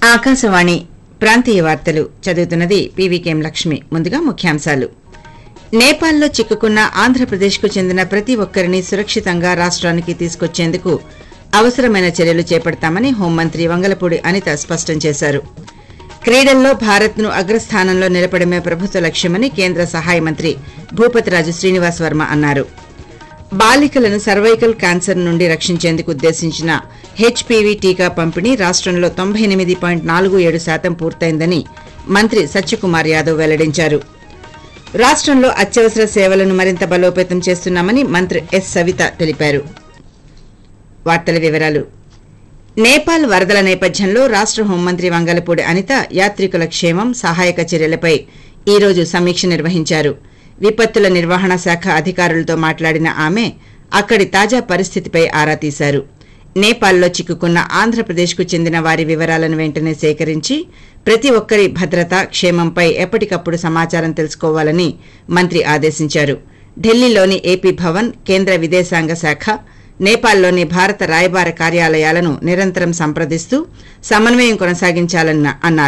ఆకాశవాణి ప్రాంతీయ వార్తలు చదువుతున్నది పీవీకేఎం లక్ష్మి ముందుగా ముఖ్యాంశాలు నేపాల్లో చిక్కుకున్న ఆంధ్రప్రదేశ్కు చెందిన ప్రతి ఒక్కరిని సురక్షితంగా రాష్ట్రానికి తీసుకొచ్చేందుకు అవసరమైన చర్యలు చేపడతామని హోంమంత్రి వంగలపూడి అనిత స్పష్టం చేశారు క్రీడల్లో భారత్ను అగ్రస్థానంలో నిలపడమే ప్రభుత్వ లక్ష్యమని కేంద్ర సహాయ మంత్రి భూపతిరాజు శ్రీనివాస్ వర్మ అన్నారు బాలికలను సర్వైకల్ క్యాన్సర్ నుండి రక్షించేందుకు ఉద్దేశించిన హెచ్పీవీ టీకా పంపిణీ రాష్ట్రంలో తొంభై ఎనిమిది పాయింట్ నాలుగు ఏడు శాతం పూర్తయిందని మంత్రి సత్యకుమార్ యాదవ్ వెల్లడించారు రాష్ట్రంలో అత్యవసర సేవలను మరింత బలోపేతం చేస్తున్నామని మంత్రి ఎస్ సవిత తెలిపారు వార్తల వివరాలు నేపాల్ వరదల నేపథ్యంలో రాష్ట్ర హోంమంత్రి వంగలపూడి అనిత యాత్రికుల క్షేమం సహాయక చర్యలపై ఈ రోజు సమీక్ష నిర్వహించారు విపత్తుల నిర్వహణ శాఖ అధికారులతో మాట్లాడిన ఆమె అక్కడి తాజా పరిస్థితిపై ఆరా తీశారు నేపాల్లో చిక్కుకున్న ఆంధ్రప్రదేశ్కు చెందిన వారి వివరాలను వెంటనే సేకరించి ప్రతి ఒక్కరి భద్రత క్షేమంపై ఎప్పటికప్పుడు సమాచారం తెలుసుకోవాలని మంత్రి ఆదేశించారు ఢిల్లీలోని ఏపీ భవన్ కేంద్ర విదేశాంగ శాఖ నేపాల్లోని భారత రాయబార కార్యాలయాలను నిరంతరం సంప్రదిస్తూ సమన్వయం కొనసాగించాలని అన్నారు